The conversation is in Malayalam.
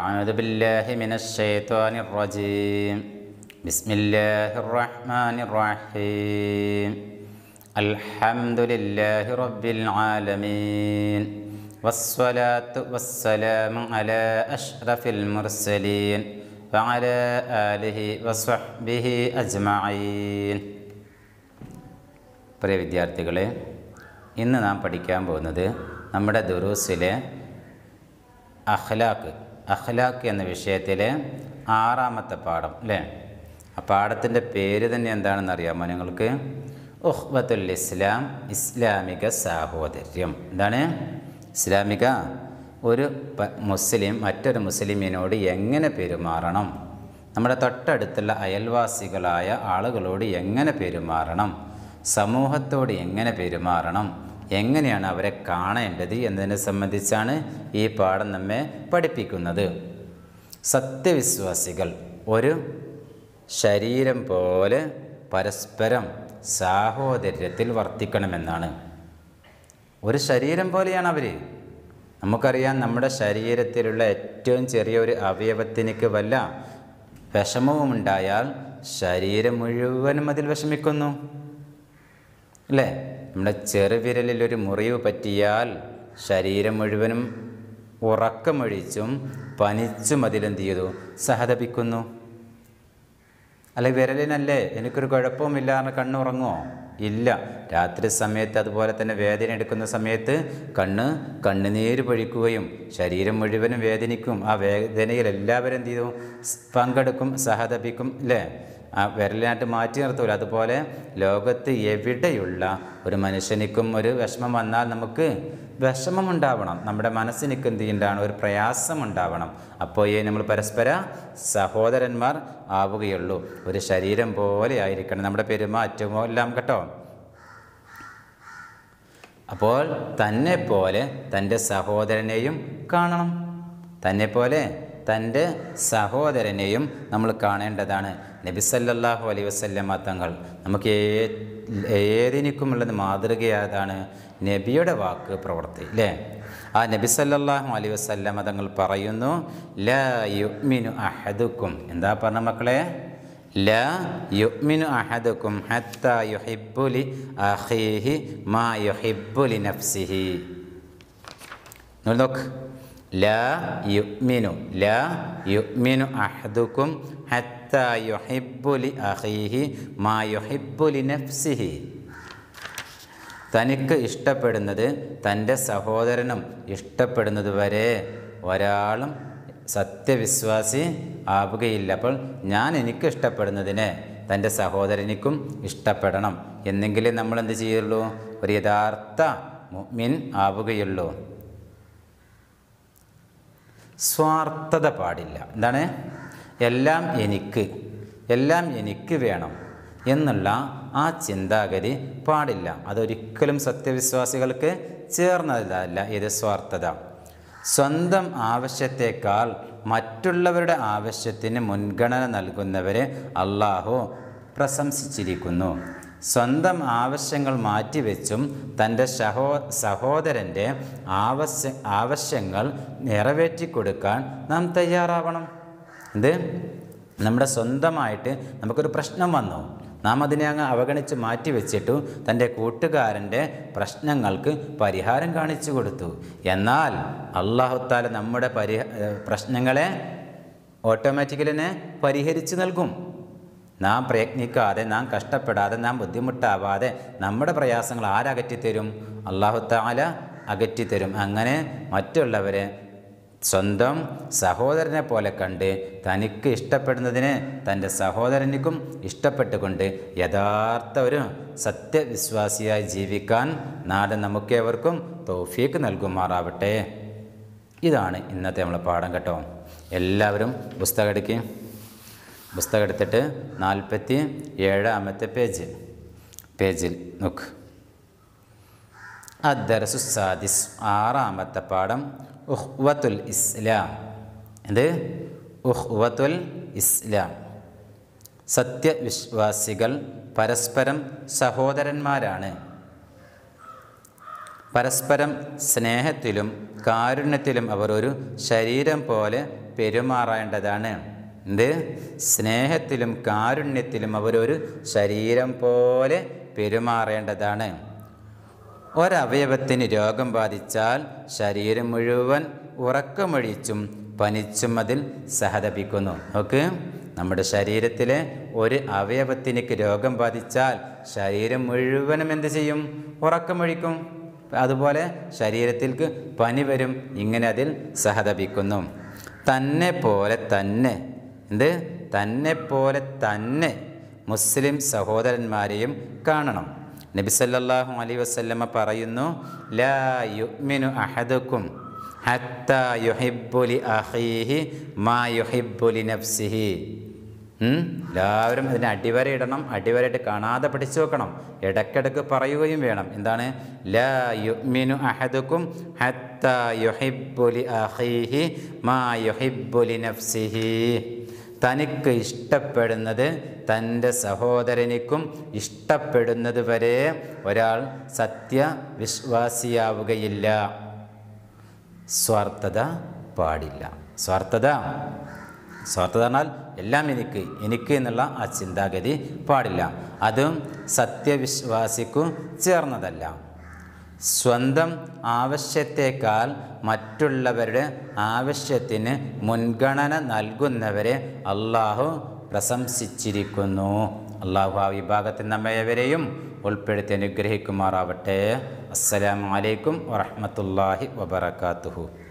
أعوذ بالله من الشيطان الرجيم بسم الله الرحمن الرحيم الحمد لله رب العالمين والصلاة والسلام على أشرف المرسلين وعلى آله وصحبه أجمعين പ്രിയ വിദ്യാർത്ഥികളെ ഇന്ന് നാം പഠിക്കാൻ പോകുന്നത് നമ്മുടെ ദുറൂസിലെ അഖ്ലാഖ് അഖ്ലാഖ് എന്ന വിഷയത്തിലെ ആറാമത്തെ പാഠം അല്ലേ ആ പാഠത്തിൻ്റെ പേര് തന്നെ എന്താണെന്ന് അറിയാമോ നിങ്ങൾക്ക് ഉഹ്ബത്തുൽ ഇസ്ലാം ഇസ്ലാമിക സാഹോദര്യം എന്താണ് ഇസ്ലാമിക ഒരു പ- മുസ്ലിം മറ്റൊരു മുസ്ലിമിനോട് എങ്ങനെ പെരുമാറണം നമ്മുടെ തൊട്ടടുത്തുള്ള അയൽവാസികളായ ആളുകളോട് എങ്ങനെ പെരുമാറണം സമൂഹത്തോട് എങ്ങനെ പെരുമാറണം എങ്ങനെയാണ് അവരെ കാണേണ്ടത് എന്നതിനെ സംബന്ധിച്ചാണ് ഈ പാഠം നമ്മെ പഠിപ്പിക്കുന്നത് സത്യവിശ്വാസികൾ ഒരു ശരീരം പോലെ പരസ്പരം സാഹോദര്യത്തിൽ വർത്തിക്കണമെന്നാണ് ഒരു ശരീരം പോലെയാണ് അവർ നമുക്കറിയാം നമ്മുടെ ശരീരത്തിലുള്ള ഏറ്റവും ചെറിയ ഒരു അവയവത്തിനക്ക് വല്ല വിഷമവും ഉണ്ടായാൽ ശരീരം മുഴുവനും അതിൽ വിഷമിക്കുന്നു അല്ലേ നമ്മുടെ ചെറുവിരലിൽ ഒരു മുറിവ് പറ്റിയാൽ ശരീരം മുഴുവനും ഉറക്കമൊഴിച്ചും പനിച്ചും അതിലെന്ത് ചെയ്തു സഹതപിക്കുന്നു അല്ലെ വിരലിനല്ലേ എനിക്കൊരു കുഴപ്പവുമില്ല എന്ന് കണ്ണുറങ്ങുമോ ഇല്ല രാത്രി സമയത്ത് അതുപോലെ തന്നെ വേദന എടുക്കുന്ന സമയത്ത് കണ്ണ് കണ്ണുനീര് പൊഴിക്കുകയും ശരീരം മുഴുവനും വേദനിക്കും ആ വേദനയിൽ എല്ലാവരും എന്ത് ചെയ്തു സ് പങ്കെടുക്കും സഹതപിക്കും അല്ലേ ആ വിരലിനായിട്ട് മാറ്റി നിർത്തൂല അതുപോലെ ലോകത്ത് എവിടെയുള്ള ഒരു മനുഷ്യനിക്കും ഒരു വിഷമം വന്നാൽ നമുക്ക് വിഷമമുണ്ടാവണം നമ്മുടെ മനസ്സിനിക്ക് എന്ത് ചെയ്യേണ്ടതാണ് ഒരു പ്രയാസം ഉണ്ടാവണം അപ്പോൾ ഈ നമ്മൾ പരസ്പര സഹോദരന്മാർ ആവുകയുള്ളൂ ഒരു ശരീരം പോലെ ആയിരിക്കണം നമ്മുടെ പെരുമാറ്റമോ എല്ലാം കേട്ടോ അപ്പോൾ തന്നെ പോലെ തൻ്റെ സഹോദരനെയും കാണണം തന്നെ പോലെ തൻ്റെ സഹോദരനെയും നമ്മൾ കാണേണ്ടതാണ് നബി സല്ലല്ലാഹു അലൈഹി വസല്ലമ തങ്ങൾ നമുക്ക് ഏ ഏതിനിക്കുമുള്ളത് മാതൃകയാതാണ് നബിയുടെ വാക്ക് പ്രവൃത്തി അല്ലേ ആ നബി സല്ലല്ലാഹു അലൈഹി വസല്ലമ തങ്ങൾ പറയുന്നു ലാ യുഅ്മിനു അഹദുക്കും എന്താ പറഞ്ഞ മക്കളെ ലാ യുഅ്മിനു അഹദുക്കും ഹത്താ യുഹിബ്ബു ലി അഖീഹി മാ യുഹിബ്ബു ലി നഫ്സിഹി നിങ്ങൾ നോക്ക് ലാ യുഅ്മിനു ലാ യുഅ്മിനു അഹദുക്കും ഹത്താ യുഹിബ്ബു ലി അഖീഹി മാ യുഹിബ്ബു ലി നഫ്സിഹി തനിക്ക് ഇഷ്ടപ്പെടുന്നത് തൻ്റെ സഹോദരനും ഇഷ്ടപ്പെടുന്നത് വരെ ഒരാളും സത്യവിശ്വാസി ആവുകയില്ല അപ്പോൾ ഞാൻ എനിക്ക് ഇഷ്ടപ്പെടുന്നതിനെ തൻ്റെ സഹോദരനിക്കും ഇഷ്ടപ്പെടണം എന്നെങ്കിലേ നമ്മൾ എന്ത് ചെയ്യുള്ളൂ ഒരു യഥാർത്ഥ മുഅ്മിൻ ആവുകയുള്ളൂ സ്വാർത്ഥത പാടില്ല എന്താണ് എല്ലാം എനിക്ക് എല്ലാം എനിക്ക് വേണം എന്നുള്ള ആ ചിന്താഗതി പാടില്ല അതൊരിക്കലും സത്യവിശ്വാസികൾക്ക് ചേർന്നതല്ല ഇത് സ്വാർത്ഥത സ്വന്തം ആവശ്യത്തേക്കാൾ മറ്റുള്ളവരുടെ ആവശ്യത്തിന് മുൻഗണന നൽകുന്നവരെ അള്ളാഹു പ്രശംസിച്ചിരിക്കുന്നു സ്വന്തം ആവശ്യങ്ങൾ മാറ്റിവെച്ചും തൻ്റെ സഹോ സഹോദരൻ്റെ ആവശ്യ ആവശ്യങ്ങൾ നിറവേറ്റിക്കൊടുക്കാൻ നാം തയ്യാറാവണം ഇത് നമ്മുടെ സ്വന്തമായിട്ട് നമുക്കൊരു പ്രശ്നം വന്നു നാം അതിനെ അങ്ങ് അവഗണിച്ച് മാറ്റി വെച്ചിട്ടു തൻ്റെ കൂട്ടുകാരൻ്റെ പ്രശ്നങ്ങൾക്ക് പരിഹാരം കാണിച്ചു കൊടുത്തു എന്നാൽ അള്ളാഹുത്താല നമ്മുടെ പരിഹ ഏഹ് പ്രശ്നങ്ങളെ ഓട്ടോമാറ്റിക്കലി തന്നെ പരിഹരിച്ചു നൽകും നാം പ്രയത്നിക്കാതെ നാം കഷ്ടപ്പെടാതെ നാം ബുദ്ധിമുട്ടാവാതെ നമ്മുടെ പ്രയാസങ്ങൾ ആരകറ്റിത്തരും അള്ളാഹുത്താല അകറ്റിത്തരും അങ്ങനെ മറ്റുള്ളവരെ സ്വന്തം സഹോദരനെ പോലെ കണ്ട് തനിക്ക് ഇഷ്ടപ്പെടുന്നതിനെ തൻ്റെ സഹോദരനിക്കും ഇഷ്ടപ്പെട്ടുകൊണ്ട് യഥാർത്ഥ ഒരു സത്യവിശ്വാസിയായി ജീവിക്കാൻ നാട് നമുക്കേവർക്കും തൗഫീക്ക് നൽകുമാറാവട്ടെ ഇതാണ് ഇന്നത്തെ നമ്മളെ പാഠം കേട്ടോ എല്ലാവരും പുസ്തകം എടുക്കുകയും പുസ്തകം എടുത്തിട്ട് നാൽപ്പത്തി ഏഴാമത്തെ പേജ് പേജിൽ നോക്ക് അദ്ദർസു സാദിസ് ആറാമത്തെ പാഠം ഉഹ്വത്തുൽ ഇസ്ലാം ഇത് ഉഹ്വത്തുൽ ഇസ്ലാം സത്യവിശ്വാസികൾ പരസ്പരം സഹോദരന്മാരാണ് പരസ്പരം സ്നേഹത്തിലും കാരുണ്യത്തിലും അവർ ഒരു ശരീരം പോലെ പെരുമാറേണ്ടതാണ് എന്ത് സ്നേഹത്തിലും കാരുണ്യത്തിലും അവരൊരു ശരീരം പോലെ പെരുമാറേണ്ടതാണ് ഒരവയവത്തിന് രോഗം ബാധിച്ചാൽ ശരീരം മുഴുവൻ ഉറക്കമൊഴിച്ചും പനിച്ചും അതിൽ സഹതപിക്കുന്നു നോക്ക് നമ്മുടെ ശരീരത്തിലെ ഒരു അവയവത്തിനേക്ക് രോഗം ബാധിച്ചാൽ ശരീരം മുഴുവനും എന്ത് ചെയ്യും ഉറക്കമൊഴിക്കും അതുപോലെ ശരീരത്തിലേക്ക് പനി വരും ഇങ്ങനെ അതിൽ സഹതപിക്കുന്നു തന്നെ പോലെ തന്നെ എന്ത് തന്നെ പോലെ തന്നെ മുസ്ലിം സഹോദരന്മാരെയും കാണണം നബി സല്ലല്ലാഹു അലൈഹി വസല്ലമ പറയുന്നു ലാ യുഅ്മിനു അഹദുക്കും ഹത്താ യുഹിബ്ബു ലി അഖീഹി മാ യുഹിബ്ബു ലി നഫ്സിഹി ഉം? എല്ലാവരും അതിന് അടിവരയിടണം അടിവരയിട്ട് കാണാതെ പഠിച്ചു വെക്കണം ഇടയ്ക്കിടയ്ക്ക് പറയുകയും വേണം എന്താണ് ലാ യുഅ്മിനു അഹദുക്കും ഹത്താ യുഹിബ്ബു ലി അഖീഹി മാ യുഹിബ്ബു ലി നഫ്സിഹി തനിക്ക് ഇഷ്ടപ്പെടുന്നത് തൻ്റെ സഹോദരനിക്കും ഇഷ്ടപ്പെടുന്നത് വരെ ഒരാൾ സത്യവിശ്വാസിയാവുകയില്ല സ്വാർത്ഥത പാടില്ല സ്വാർത്ഥത സ്വാർത്ഥത പറഞ്ഞാൽ എല്ലാം എനിക്ക് എനിക്ക് എന്നുള്ള ആ ചിന്താഗതി പാടില്ല അതും സത്യവിശ്വാസിക്കു ചേർന്നതല്ല സ്വന്തം ആവശ്യത്തേക്കാൾ മറ്റുള്ളവരുടെ ആവശ്യത്തിന് മുൻഗണന നൽകുന്നവരെ അള്ളാഹു പ്രശംസിച്ചിരിക്കുന്നു അള്ളാഹു ആ വിഭാഗത്തിൽ നമ്മയവരെയും ഉൾപ്പെടുത്തി അനുഗ്രഹിക്കുമാറാവട്ടെ അസ്സലാമലൈക്കും വറഹമത്തല്ലാഹി വബർക്കാത്തുഹു